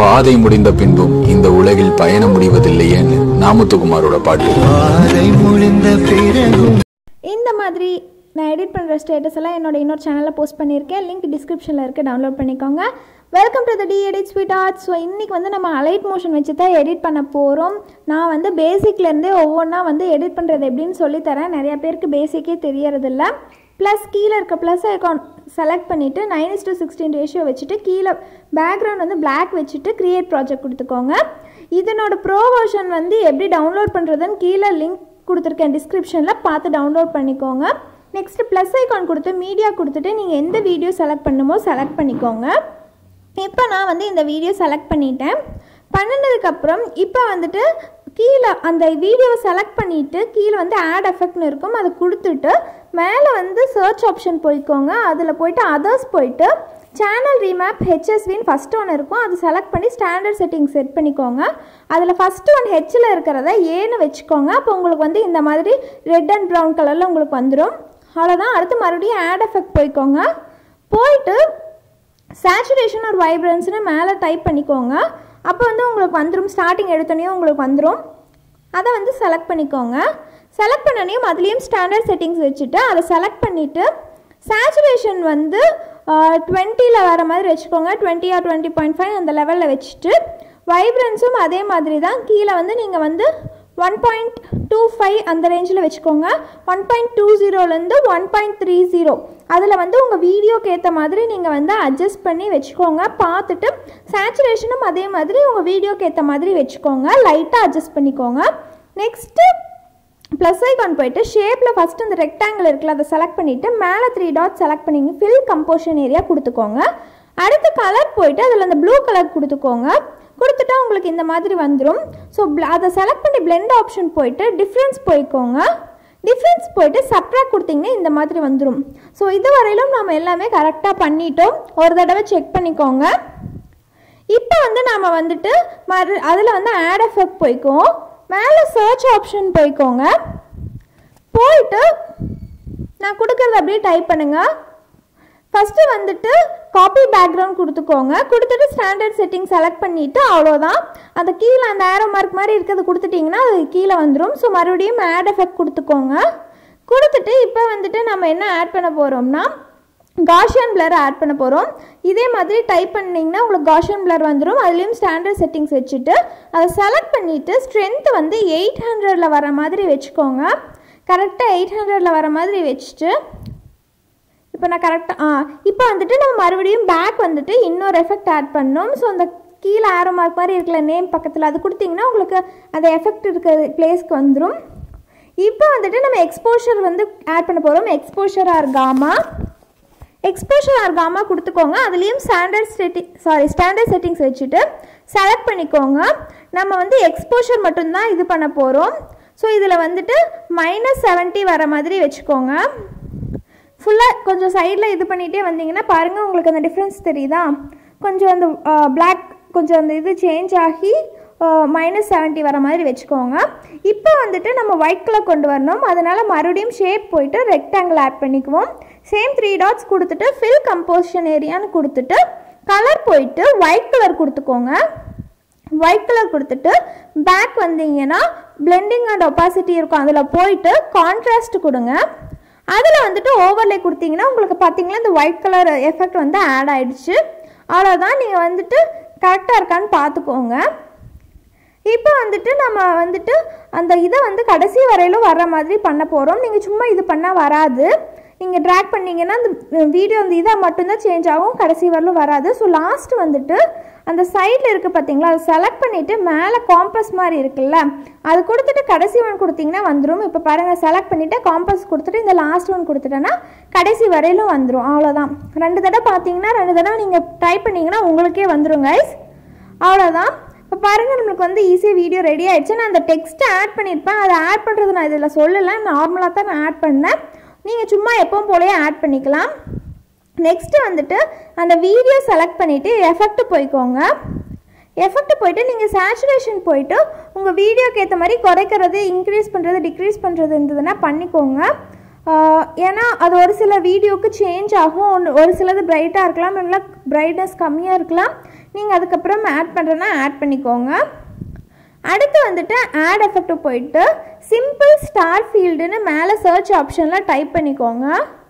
பாதை முடிந்த பின்பும் இந்த உலகில் பயணம் முடிவதில்லையேன்னு நாமுத்துக்குமாரோட பாட்டு பாதை முடிந்த பிறகும் இந்த மாதிரி நான் எடிட் பண்ணுற ஸ்டேட்டஸ் எல்லாம் என்னோட இன்னொரு சேனலில் போஸ்ட் பண்ணியிருக்கேன் லிங்க் டிஸ்கிரிப்ஷனில் இருக்குது டவுன்லோட் பண்ணிக்கோங்க welcome to the T edit sweet art so இன்றைக்கி வந்து நம்ம அலைட் மோஷன் வச்சு தான் எடிட் பண்ண போகிறோம் நான் வந்து பேசிக்லேருந்தே ஒவ்வொன்றா வந்து எடிட் பண்ணுறது எப்படின்னு சொல்லித்தரேன் நிறைய பேருக்கு பேசிக்கே தெரியறதில்ல ப்ளஸ் கீழே இருக்க ப்ளஸ் ஐக்கான் செலக்ட் பண்ணிவிட்டு nine is to sixteen ratio வச்சுட்டு கீழே பேக்ரவுண்ட் வந்து Black வச்சுட்டு க்ரியேட் ப்ராஜெக்ட் கொடுத்துக்கோங்க இதனோட ப்ரோ வெர்ஷன் வந்து எப்படி டவுன்லோட் பண்ணுறதுன்னு கீழே லிங்க் கொடுத்துருக்கேன் டிஸ்கிரிப்ஷனில் பார்த்து டவுன்லோட் பண்ணிக்கோங்க நெக்ஸ்ட்டு ப்ளஸ் ஐக்கான் கொடுத்து மீடியா கொடுத்துட்டு நீங்கள் எந்த வீடியோ செலக்ட் பண்ணுமோ செலக்ட் பண்ணிக்கோங்க இப்போ நான் வந்து இந்த வீடியோ செலக்ட் பண்ணிட்டேன் பண்ணினதுக்கப்புறம் இப்போ வந்துட்டு கீழே அந்த வீடியோவை செலக்ட் பண்ணிவிட்டு கீழே வந்து ஆட் எஃபெக்ட்னு இருக்கும் அதை கொடுத்துட்டு மேலே வந்து சர்ச் ஆப்ஷன் போய்க்கோங்க அதில் போயிட்டு அதர்ஸ் போயிட்டு சேனல் ரீமேப் ஹெச்எஸ்வின்னு ஃபஸ்ட்டு ஒன்று இருக்கும் அது செலக்ட் பண்ணி ஸ்டாண்டர்ட் செட்டிங் செட் பண்ணிக்கோங்க அதில் ஃபஸ்ட்டு ஒன் ஹெச்சில் இருக்கிறத ஏன்னு வச்சுக்கோங்க அப்போ உங்களுக்கு வந்து இந்த மாதிரி ரெட் அண்ட் ப்ரௌன் கலரில் உங்களுக்கு வந்துடும் அவ்வளோதான் அடுத்து மறுபடியும் ஆட் எஃபெக்ட் போய்க்கோங்க போயிட்டு சேச்சுரேஷன் ஒரு வைப்ரன்ஸ்னு மேலே டைப் பண்ணிக்கோங்க அப்போ வந்து உங்களுக்கு வந்துடும் ஸ்டார்டிங் எடுத்தோடனே உங்களுக்கு வந்துடும் அதை வந்து செலக்ட் பண்ணிக்கோங்க செலக்ட் பண்ணனையும் அதுலேயும் ஸ்டாண்டர்ட் செட்டிங்ஸ் வச்சுட்டு அதை செலக்ட் பண்ணிவிட்டு சேச்சுரேஷன் வந்து டுவெண்ட்டியில் வர மாதிரி வச்சுக்கோங்க twenty or twenty point five அந்த லெவலில் வச்சுட்டு வைப்ரன்ஸும் அதே மாதிரி தான் கீழே வந்து நீங்கள் வந்து ஒன் பாயிண்ட் டூ ஃபைவ் அந்த ரேஞ்சில் வச்சுக்கோங்க ஒன் பாயிண்ட் டூ ஜீரோலேருந்து ஒன் பாயிண்ட் த்ரீ ஜீரோ அதில் வந்து உங்கள் வீடியோக்கு ஏற்ற மாதிரி நீங்கள் வந்து அட்ஜஸ்ட் பண்ணி வச்சுக்கோங்க பார்த்துட்டு சேச்சுரேஷனும் அதே மாதிரி உங்கள் வீடியோக்கு ஏற்ற மாதிரி வச்சுக்கோங்க லைட்டாக அட்ஜஸ்ட் பண்ணிக்கோங்க நெக்ஸ்ட்டு ப்ளஸ் ஐகான் போயிட்டு ஷேப்பில் ஃபஸ்ட்டு இந்த ரெக்டாங்கிள் இருக்குல்ல அதை செலக்ட் பண்ணிவிட்டு மேலே த்ரீ டாட் செலக்ட் பண்ணிங்க ஃபில் கம்போஷன் ஏரியா கொடுத்துக்கோங்க அடுத்து கலர் போயிட்டு அதில் அந்த ப்ளூ கலர் கொடுத்துக்கோங்க கொடுத்துட்டா உங்களுக்கு இந்த மாதிரி வந்துடும் ஸோ அதை செலக்ட் பண்ணி பிளெண்ட் ஆப்ஷன் போயிட்டு டிஃப்ரென்ஸ் போய்க்கோங்க டிஃப்ரென்ஸ் போயிட்டு சப்ராக்ட் கொடுத்தீங்கன்னா இந்த மாதிரி வந்துடும் ஸோ இது வரையிலும் நம்ம எல்லாமே கரெக்டாக பண்ணிட்டோம் ஒரு தடவை செக் பண்ணிக்கோங்க இப்போ வந்து நாம் வந்துட்டு மறு அதில் வந்து ஆட் எஃபெக்ட் போய்க்குவோம் மேலே சர்ச் ஆப்ஷன் போய்க்கோங்க போயிட்டு நான் கொடுக்கறத அப்படியே டைப் பண்ணுங்கள் ஃபஸ்ட்டு வந்துட்டு காப்பி பேக்ரவுண்ட் கொடுத்துக்கோங்க கொடுத்துட்டு ஸ்டாண்டர்ட் செட்டிங் செலக்ட் பண்ணிவிட்டு அவ்வளோதான் அந்த கீழே அந்த ஏரோ மார்க் மாதிரி இருக்கிறது கொடுத்துட்டிங்கன்னா அது கீழே வந்துடும் ஸோ மறுபடியும் ஆட் எஃபெக்ட் கொடுத்துக்கோங்க கொடுத்துட்டு இப்போ வந்துட்டு நம்ம என்ன ஆட் பண்ண போகிறோம்னா காஷியன் பிளர் ஆட் பண்ண போகிறோம் இதே மாதிரி டைப் பண்ணிங்கன்னா உங்களுக்கு காஷியன் பிளர் வந்துடும் அதுலேயும் ஸ்டாண்டர்ட் செட்டிங்ஸ் வச்சுட்டு அதை செலக்ட் பண்ணிவிட்டு ஸ்ட்ரென்த் வந்து எயிட் ஹண்ட்ரடில் வர மாதிரி வச்சுக்கோங்க கரெக்டாக எயிட் ஹண்ட்ரடில் வர மாதிரி வச்சுட்டு இப்போ நான் கரெக்டாக ஆ இப்போ வந்துட்டு நம்ம மறுபடியும் பேக் வந்துட்டு இன்னொரு எஃபெக்ட் ஆட் பண்ணோம் ஸோ அந்த கீழே ஆரோ மார்க் மாதிரி இருக்கல நேம் பக்கத்தில் அது கொடுத்தீங்கன்னா உங்களுக்கு அந்த எஃபெக்ட் இருக்கிற பிளேஸ்க்கு வந்துடும் இப்போ வந்துட்டு நம்ம எக்ஸ்போஷர் வந்து ஆட் பண்ண போகிறோம் exposure or gamma exposure or gamma கொடுத்துக்கோங்க அதுலேயும் standard setting sorry standard settings வச்சுட்டு செலக்ட் பண்ணிக்கோங்க நம்ம வந்து எக்ஸ்போஷர் மட்டும்தான் இது பண்ண போகிறோம் ஸோ இதில் வந்துட்டு மைனஸ் செவன்ட்டி வர மாதிரி வச்சுக்கோங்க ஃபுல்லாக கொஞ்சம் சைடில் இது பண்ணிகிட்டே வந்தீங்கன்னா பாருங்கள் உங்களுக்கு அந்த டிஃப்ரென்ஸ் தெரியுதா கொஞ்சம் அந்த பிளாக் கொஞ்சம் அந்த இது சேஞ்ச் ஆகி மைனஸ் செவன்ட்டி வர மாதிரி வச்சுக்கோங்க இப்போ வந்துட்டு நம்ம ஒயிட் கலர் கொண்டு வரணும் அதனால் மறுபடியும் ஷேப் போயிட்டு ரெக்டாங்கிள் ஆட் பண்ணிக்குவோம் சேம் த்ரீ டாட்ஸ் கொடுத்துட்டு ஃபில் கம்போசிஷன் ஏரியான்னு கொடுத்துட்டு கலர் போயிட்டு ஒயிட் கலர் கொடுத்துக்கோங்க ஒயிட் கலர் கொடுத்துட்டு பேக் வந்தீங்கன்னா பிளெண்டிங் அண்ட் ஒப்பாசிட்டி இருக்கும் அதில் போயிட்டு கான்ட்ராஸ்ட் கொடுங்க அதில் வந்துட்டு ஓவர்லே கொடுத்தீங்கன்னா உங்களுக்கு பார்த்தீங்கன்னா இந்த ஒயிட் கலர் எஃபெக்ட் வந்து ஆட் ஆயிடுச்சு அவ்வளோதான் நீங்கள் வந்துட்டு கரெக்டாக இருக்கான்னு பார்த்துக்கோங்க இப்போ வந்துட்டு நம்ம வந்துட்டு அந்த இதை வந்து கடைசி வரையிலும் வர்ற மாதிரி பண்ண போகிறோம் நீங்கள் சும்மா இது பண்ணால் வராது நீங்கள் ட்ராக் பண்ணீங்கன்னா அந்த வீடியோ அந்த இதை மட்டும்தான் சேஞ்ச் ஆகும் கடைசி வரலும் வராது ஸோ லாஸ்ட் வந்துட்டு அந்த சைடில் இருக்குது பார்த்தீங்களா அதை செலக்ட் பண்ணிவிட்டு மேலே காம்பஸ் மாதிரி இருக்குல்ல அது கொடுத்துட்டு கடைசி ஒன் கொடுத்தீங்கன்னா வந்துடும் இப்போ பாருங்கள் செலக்ட் பண்ணிவிட்டு காம்பஸ் கொடுத்துட்டு இந்த லாஸ்ட் ஒன் கொடுத்துட்டேன்னா கடைசி வரையிலும் வந்துடும் அவ்வளோதான் ரெண்டு தடவை பார்த்தீங்கன்னா ரெண்டு தடவை நீங்கள் டைப் பண்ணிங்கன்னா உங்களுக்கே வந்துடும் கைஸ் அவ்வளோதான் இப்போ பாருங்கள் நம்மளுக்கு வந்து ஈஸியாக வீடியோ ரெடி ஆயிடுச்சு நான் அந்த டெக்ஸ்ட்டை ஆட் பண்ணியிருப்பேன் அதை ஆட் பண்ணுறது நான் இதில் சொல்லலை நார்மலாக தான் நான் ஆட் பண்ணேன் நீங்கள் சும்மா எப்பவும் போலயே ஆட் பண்ணிக்கலாம் நெக்ஸ்ட்டு வந்துட்டு அந்த வீடியோ செலக்ட் பண்ணிவிட்டு எஃபெக்ட் போய்க்கோங்க எஃபெக்ட் போயிட்டு நீங்கள் சேச்சுரேஷன் போயிட்டு உங்கள் வீடியோக்கு ஏற்ற மாதிரி குறைக்கிறது இன்க்ரீஸ் பண்ணுறது டிக்ரீஸ் பண்ணுறது இருந்ததுன்னா பண்ணிக்கோங்க ஆஹ் ஏன்னா அது ஒரு சில வீடியோக்கு சேஞ்ச் ஆகும் ஒன்று ஒரு சிலது பிரைட்டாக இருக்கலாம் இல்லை பிரைட்னஸ் கம்மியாக இருக்கலாம் நீங்கள் அதுக்கப்புறம் ஆட் பண்ணுறேன்னா ஆட் பண்ணிக்கோங்க அடுத்து வந்துட்டு ஆட் எஃபெக்ட் போயிட்டு சிம்பிள் ஸ்டார் ஃபீல்டுன்னு மேலே சர்ச் ஆப்ஷனில் டைப் பண்ணிக்கோங்க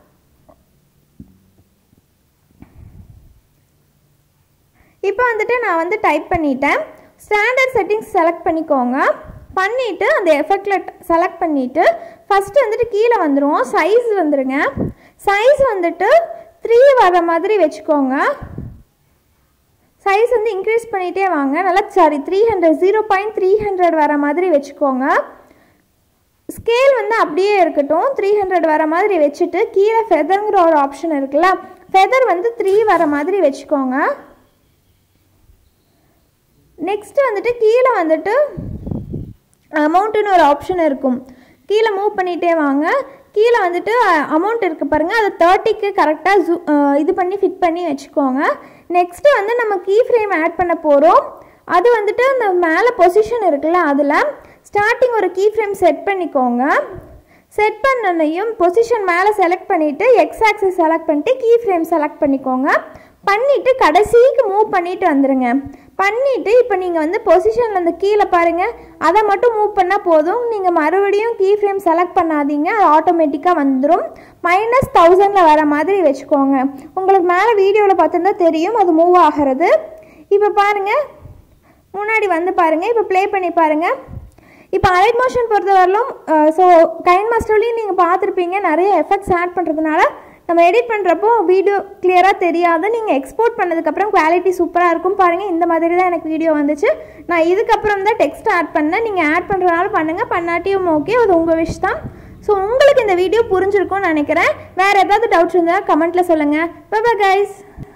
இப்போ வந்துட்டு நான் வந்து டைப் பண்ணிட்டேன் ஸ்டாண்டர்ட் செட்டிங்ஸ் செலக்ட் பண்ணிக்கோங்க பண்ணிவிட்டு அந்த எஃபெக்டில் செலக்ட் பண்ணிவிட்டு ஃபஸ்ட்டு வந்துட்டு கீழே வந்துடுவோம் சைஸ் வந்துடுங்க சைஸ் வந்துட்டு த்ரீ வர மாதிரி வச்சுக்கோங்க சைஸ் வந்து இன்க்ரீஸ் பண்ணிகிட்டே வாங்க நல்லா sorry three hundred zero point three hundred வர மாதிரி வச்சுக்கோங்க ஸ்கேல் வந்து அப்படியே இருக்கட்டும் த்ரீ ஹண்ட்ரட் வர மாதிரி வச்சுட்டு கீழே ஃபெதருங்கிற ஒரு ஆப்ஷன் இருக்குல்ல ஃபெதர் வந்து த்ரீ வர மாதிரி வச்சுக்கோங்க நெக்ஸ்ட் வந்துட்டு கீழே வந்துட்டு அமௌண்ட்டுன்னு ஒரு ஆப்ஷன் இருக்கும் கீழே மூவ் பண்ணிகிட்டே வாங்க கீழே வந்துட்டு அமௌண்ட் இருக்குது பாருங்கள் அதை தேர்ட்டிக்கு கரெக்டாக ஜூ இது பண்ணி ஃபிட் பண்ணி வச்சுக்கோங்க நெக்ஸ்ட்டு வந்து நம்ம கீ ஃப்ரேம் ஆட் பண்ண போகிறோம் அது வந்துட்டு அந்த மேலே பொசிஷன் இருக்குல்ல அதில் ஸ்டார்டிங் ஒரு கீ ஃப்ரேம் செட் பண்ணிக்கோங்க செட் பண்ணனையும் பொசிஷன் மேலே செலக்ட் பண்ணிவிட்டு எக்ஸ் ஆக்சிஸ் செலக்ட் பண்ணிட்டு கீ ஃப்ரேம் செலக்ட் பண்ணிக்கோங்க பண்ணிவிட்டு கடைசிக்கு மூவ் பண்ணிட்டு வந்துடுங்க பண்ணிவிட்டு இப்போ நீங்கள் வந்து பொசிஷனில் அந்த கீழே பாருங்கள் அதை மட்டும் மூவ் பண்ணால் போதும் நீங்கள் மறுபடியும் கீ ஃப்ரேம் செலக்ட் பண்ணாதீங்க அது ஆட்டோமேட்டிக்காக வந்துடும் மைனஸ் தௌசண்டில் வர மாதிரி வச்சுக்கோங்க உங்களுக்கு மேலே வீடியோவில் பார்த்துருந்தா தெரியும் அது மூவ் ஆகிறது இப்போ பாருங்கள் முன்னாடி வந்து பாருங்கள் இப்போ ப்ளே பண்ணி பாருங்கள் இப்போ அலைட் மோஷன் பொறுத்தவரையிலும் ஸோ கைன் மாஸ்டர்லையும் நீங்கள் பார்த்துருப்பீங்க நிறைய எஃபெக்ட்ஸ் ஆட் பண்ணுறதுனால நம்ம எடிட் பண்ணுறப்போ வீடியோ கிளியராக தெரியாது நீங்கள் எக்ஸ்போர்ட் பண்ணதுக்கப்புறம் குவாலிட்டி சூப்பராக இருக்கும் பாருங்கள் இந்த மாதிரி தான் எனக்கு வீடியோ வந்துச்சு நான் இதுக்கப்புறம் தான் டெக்ஸ்ட் ஆட் பண்ணேன் நீங்கள் ஆட் பண்ணுறதுனால பண்ணுங்கள் பண்ணாட்டியும் ஓகே அது உங்கள் விஷ் தான் ஸோ உங்களுக்கு இந்த வீடியோ புரிஞ்சிருக்கும்னு நினைக்கிறேன் வேறு ஏதாவது டவுட்ஸ் இருந்தால் கமெண்ட்டில் சொல்லுங்கள் பை கைஸ்